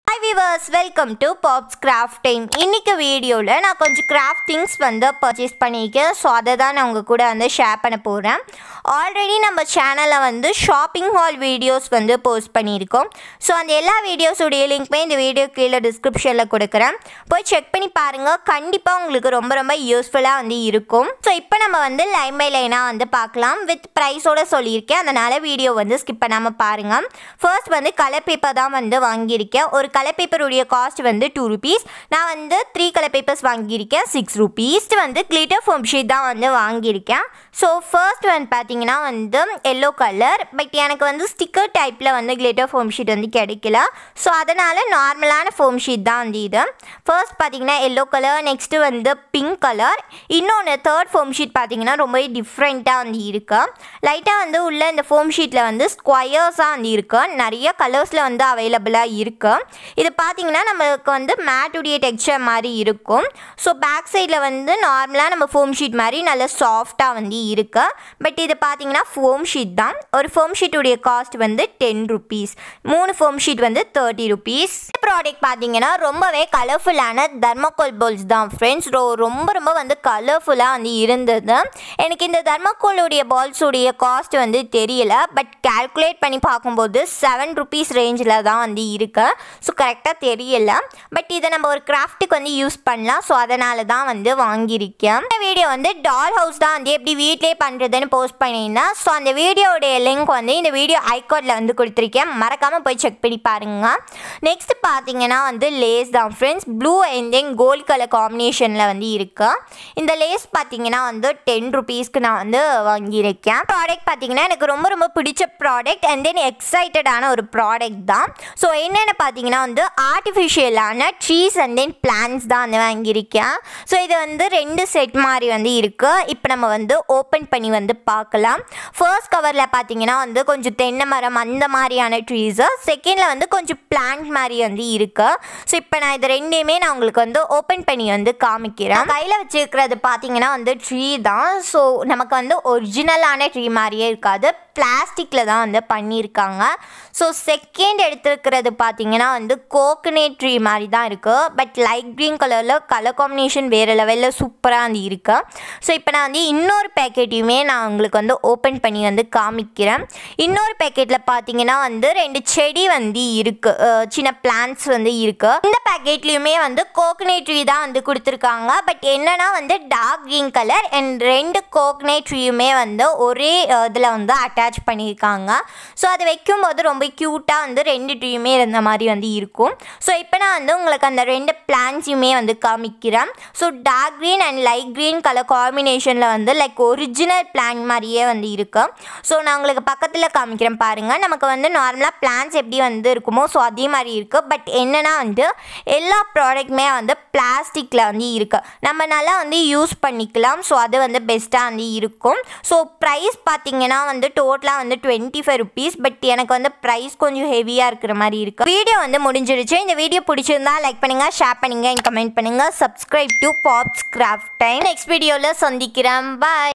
hi viewers welcome to Pops craft time இன்னைக்கு வீடியோவில் நான் கொஞ்சம் கிராஃப்ட் திங்ஸ் வந்து பர்ச்சேஸ் பண்ணியிருக்கேன் ஸோ அதை தான் நான் உங்கள் கூட வந்து ஷேர் பண்ண போகிறேன் ஆல்ரெடி நம்ம சேனலில் வந்து ஷாப்பிங் ஹால் வீடியோஸ் வந்து போஸ்ட் பண்ணியிருக்கோம் ஸோ அந்த எல்லா வீடியோஸுடைய லிங்க்மே இந்த வீடியோ கீழே டிஸ்கிரிப்ஷனில் கொடுக்குறேன் போய் செக் பண்ணி பாருங்கள் கண்டிப்பாக உங்களுக்கு ரொம்ப ரொம்ப யூஸ்ஃபுல்லாக வந்து இருக்கும் ஸோ இப்போ நம்ம வந்து லைன் பை லைனாக வந்து பார்க்கலாம் வித் ப்ரைஸோட சொல்லியிருக்கேன் அதனால் வீடியோ வந்து ஸ்கிப் பண்ணாமல் பாருங்கள் ஃபர்ஸ்ட் வந்து கலர் பேப்பர் தான் வந்து வாங்கியிருக்கேன் ஒரு கலர் பேப்பருடைய காஸ்ட் வந்து டூ ருபீஸ் நான் வந்து த்ரீ கலர் பேப்பர்ஸ் வாங்கியிருக்கேன் சிக்ஸ் ருபீஸ் வந்து கிளிட்டர் ஃபோம் ஷீட் தான் வந்து வாங்கியிருக்கேன் ஸோ ஃபர்ஸ்ட் வந்து பார்த்தீங்கன்னா வந்து எல்லோ கலர் பட் எனக்கு வந்து ஸ்டிக்கர் டைப்பில் வந்து கிளிட்டர் ஃபோம் ஷீட் வந்து கிடைக்கல ஸோ அதனால் நார்மலான ஃபோம் ஷீட் தான் வந்து இது ஃபர்ஸ்ட் பார்த்தீங்கன்னா எல்லோ கலர் நெக்ஸ்ட்டு வந்து பிங்க் கலர் இன்னொன்று தேர்ட் ஃபோம் ஷீட் பார்த்தீங்கன்னா ரொம்பவே டிஃப்ரெண்ட்டாக வந்து இருக்கு லைட்டாக வந்து உள்ள இந்த ஃபோம் ஷீட்டில் வந்து ஸ்கொயர்ஸாக வந்து இருக்கு நிறைய கலர்ஸில் வந்து அவைலபிளாக இருக்கு இது பார்த்தீங்கன்னா நம்மளுக்கு வந்து மேட்டுடைய டெக்ஸ்சர் மாதிரி இருக்கும் ஸோ பேக் சைடில் வந்து நார்மலாக நம்ம ஃபோம் ஷீட் மாதிரி நல்ல சாஃப்டாக வந்து இருக்கு பட் இது பார்த்தீங்கன்னா ஃபோம் ஷீட் தான் ஒரு ஃபோம் ஷீட்டுடைய காஸ்ட் வந்து டென் ருபீஸ் மூணு ஃபோம் ஷீட் வந்து தேர்ட்டி ருபீஸ் ப்ராடக்ட் பார்த்தீங்கன்னா ரொம்பவே கலர்ஃபுல்லான தர்மக்கோல் போல்ஸ் தான் ஃப்ரெண்ட்ஸ் ரொம்ப ரொம்ப வந்து கலர்ஃபுல்லாக வந்து இருந்தது எனக்கு இந்த தர்மக்கோலுடைய பால்ஸுடைய காஸ்ட் வந்து தெரியல பட் கால்குலேட் பண்ணி பார்க்கும்போது செவன் ருபீஸ் ரேஞ்சில் தான் வந்து இருக்கு ஸோ கரெக்டாக தெரியல பட் இதை நம்ம ஒரு கிராஃப்ட்டுக்கு வந்து யூஸ் பண்ணலாம் ஸோ அதனால தான் வந்து வாங்கியிருக்கேன் இந்த வீடியோ வந்து டால் ஹவுஸ் தான் வந்து எப்படி வீட்டிலே பண்ணுறதுன்னு போஸ்ட் பண்ணியிருந்தேன் ஸோ அந்த வீடியோடைய லிங்க் வந்து இந்த வீடியோ ஐகார்டில் வந்து கொடுத்துருக்கேன் மறக்காமல் போய் செக் பண்ணி பாருங்க நெக்ஸ்ட் பார்த்தீங்கன்னா வந்து லேஸ் தான் friends blue and then gold colour காம்பினேஷனில் வந்து இருக்கு இந்த லேஸ் பார்த்தீங்கன்னா வந்து டென் ருபீஸ்க்கு நான் வந்து வாங்கியிருக்கேன் ப்ராடக்ட் பார்த்தீங்கன்னா எனக்கு ரொம்ப ரொம்ப பிடிச்ச ப்ராடக்ட் அண்ட் தென் எக்ஸைட்டடான ஒரு ப்ராடக்ட் தான் ஸோ என்னென்னு பார்த்தீங்கன்னா வந்து ஆர்டிஃபிஷியலான ட்ரீஸ் அண்ட் தென் பிளான்ஸ் தான் வந்து வாங்கியிருக்கேன் ஸோ இது வந்து ரெண்டு செட் மாதிரி வந்து இருக்குது இப்போ நம்ம வந்து ஓப்பன் பண்ணி வந்து பார்க்கலாம் ஃபர்ஸ்ட் கவரில் பார்த்தீங்கன்னா வந்து கொஞ்சம் தென்னை மரம் அந்த மாதிரியான ட்ரீஸு செகண்டில் வந்து கொஞ்சம் பிளான்ட் மாதிரி வந்து இருக்குது ஸோ இப்போ நான் இது ரெண்டையுமே நான் உங்களுக்கு வந்து ஓப்பன் பண்ணி வந்து காமிக்கிறேன் கையில் வச்சுருக்கிறது பார்த்தீங்கன்னா வந்து ட்ரீ தான் ஸோ நமக்கு வந்து ஒரிஜினலான ட்ரீ மாதிரியே இருக்காது பிளாஸ்டிக்கில் தான் வந்து பண்ணியிருக்காங்க ஸோ செகண்ட் எடுத்துருக்கிறது பார்த்தீங்கன்னா வந்து கோகனட் ட்ரீ மாதிரி தான் இருக்குது பட் லைட் க்ரீன் கலரில் கலர் காம்பினேஷன் வேறு லெவலில் சூப்பராக வந்து இருக்கு ஸோ இப்போ நான் வந்து இன்னொரு பேக்கெட்டையுமே நான் உங்களுக்கு வந்து ஓப்பன் பண்ணி வந்து காமிக்கிறேன் இன்னொரு பேக்கெட்டில் பார்த்தீங்கன்னா வந்து ரெண்டு செடி வந்து இருக்குது சின்ன பிளான்ஸ் வந்து இருக்குது இந்த பேக்கெட்லேயுமே வந்து கோகனட் ட்ரீ தான் வந்து கொடுத்துருக்காங்க பட் என்னன்னா வந்து டார்க் க்ரீன் கலர் அண்ட் ரெண்டு கோகனட் ட்ரீயுமே வந்து ஒரே இதில் வந்து அட்டாச் பண்ணியிருக்காங்க ஸோ அது வைக்கும்போது ரொம்ப க்யூட்டாக வந்து ரெண்டு ட்ரீயுமே இருந்த மாதிரி வந்து இருக்கும் ஸோ இப்போ நான் வந்து உங்களுக்கு அந்த ரெண்டு பிளான்ஸையுமே வந்து காமிக்கிறேன் so dark green and light green colour காம்பினேஷனில் வந்து லைக் ஒரிஜினல் பிளான் மாதிரியே வந்து இருக்கும் ஸோ நான் உங்களுக்கு பக்கத்தில் காமிக்கிறேன் பாருங்கள் நமக்கு வந்து நார்மலாக பிளான்ஸ் எப்படி வந்து இருக்குமோ ஸோ அதே மாதிரி இருக்குது பட் என்னென்னா வந்து எல்லா ப்ராடக்ட்டுமே வந்து பிளாஸ்டிக்கில் வந்து இருக்குது நம்ம நல்லா வந்து யூஸ் பண்ணிக்கலாம் ஸோ அது வந்து பெஸ்ட்டாக வந்து இருக்கும் ஸோ ப்ரைஸ் பார்த்தீங்கன்னா வந்து டோட்டலாக வந்து டுவெண்ட்டி ஃபைவ் ருபீஸ் பட் எனக்கு வந்து ப்ரைஸ் கொஞ்சம் ஹெவியாக இருக்கிற மாதிரி இருக்கு வீடியோ வந்து முடிஞ்சிருச்சு இந்த வீடியோ பிடிச்சிருந்தா லைக் பண்ணுங்க ஷேர் பண்ணுங்க கமெண்ட் பண்ணுங்க subscribe to Pops craft time next வீடியோவில் சந்திக்கிறேன் பாய்